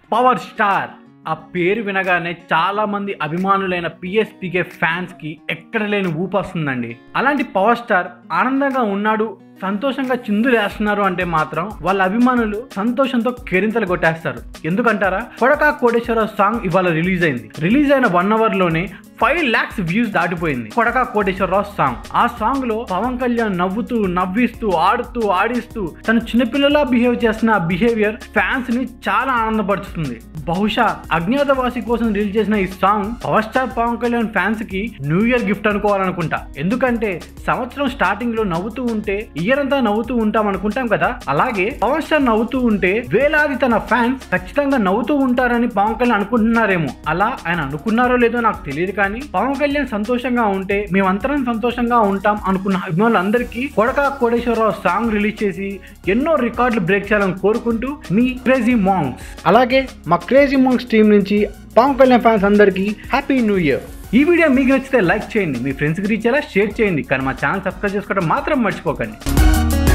power star ఆ పేరు వినగానే చాలా మంది అభిమానులైన పిఎస్పికే ఫ్యాన్స్ కి ఎక్కడ లేని ఊపు వస్తుందండి అలాంటి పవర్ స్టార్ ఆనందంగా ఉన్నాడు సంతోషంగా చిందులేస్తున్నారు అంటే మాత్రం వాళ్ళ అభిమానులు సంతోషంతో కెరింతలు కొట్టేస్తారు ఎందుకంటారా కొడకా కోటేశ్వరరావు సాంగ్ ఇవాళ రిలీజ్ అయింది రిలీజ్ అయిన వన్ అవర్ లోనే ఫైవ్ లాక్స్ వ్యూస్ దాటిపోయింది కొడకా కోటేశ్వరరావు సాంగ్ ఆ సాంగ్ లో పవన్ కళ్యాణ్ నవ్వుతూ నవ్విస్తూ ఆడుతూ ఆడిస్తూ తను చిన్నపిల్లలా బిహేవ్ చేస్తున్న ఆ బిహేవియర్ ఫ్యాన్స్ ని చాలా ఆనందపరుస్తుంది బహుశా అజ్ఞాతవాసి కోసం రిలీజ్ చేసిన ఈ song power star Pavan Kalyan fans కి న్యూ ఇయర్ గిఫ్ట్ అనుకోవాలనుకుంటా ఎందుకంటే సంవత్సరం స్టార్టింగ్ లో నవ్వుతూ ఉంటే ఇయర్ అంతా నవ్వుతూ ఉంటాం అనుకుంటాం కదా అలాగే పవన్ స్టార్ నవ్వుతూ ఉంటే వేలాది తన ఫ్యాన్స్ ఖచ్చితంగా నవ్వుతూ ఉంటారని పవన్ కళ్యాణ్ అనుకుంటున్నారేమో అలా ఆయన అనుకున్నారో లేదో నాకు తెలియదు కానీ పవన్ కళ్యాణ్ సంతోషంగా ఉంటే మేమంతరం సంతోషంగా ఉంటాం అనుకున్న అభిమానులందరికీ కొడక కోటేశ్వరరావు సాంగ్ రిలీజ్ చేసి ఎన్నో రికార్డులు బ్రేక్ చేయాలని కోరుకుంటూ మీ క్రేజీ మాంగ్స్ అలాగే మా క్రేజీ మాంగ్స్ టీం నుంచి పవన్ కళ్యాణ్ ఫ్యాన్స్ అందరికీ హ్యాపీ న్యూ ఇయర్ ఈ వీడియో మీకు నచ్చితే లైక్ చేయండి మీ ఫ్రెండ్స్కి రీచ్ అయ్యేలా షేర్ చేయండి కానీ మా ఛానల్ సబ్స్క్రైబ్ చేసుకోవడం మాత్రం మర్చిపోకండి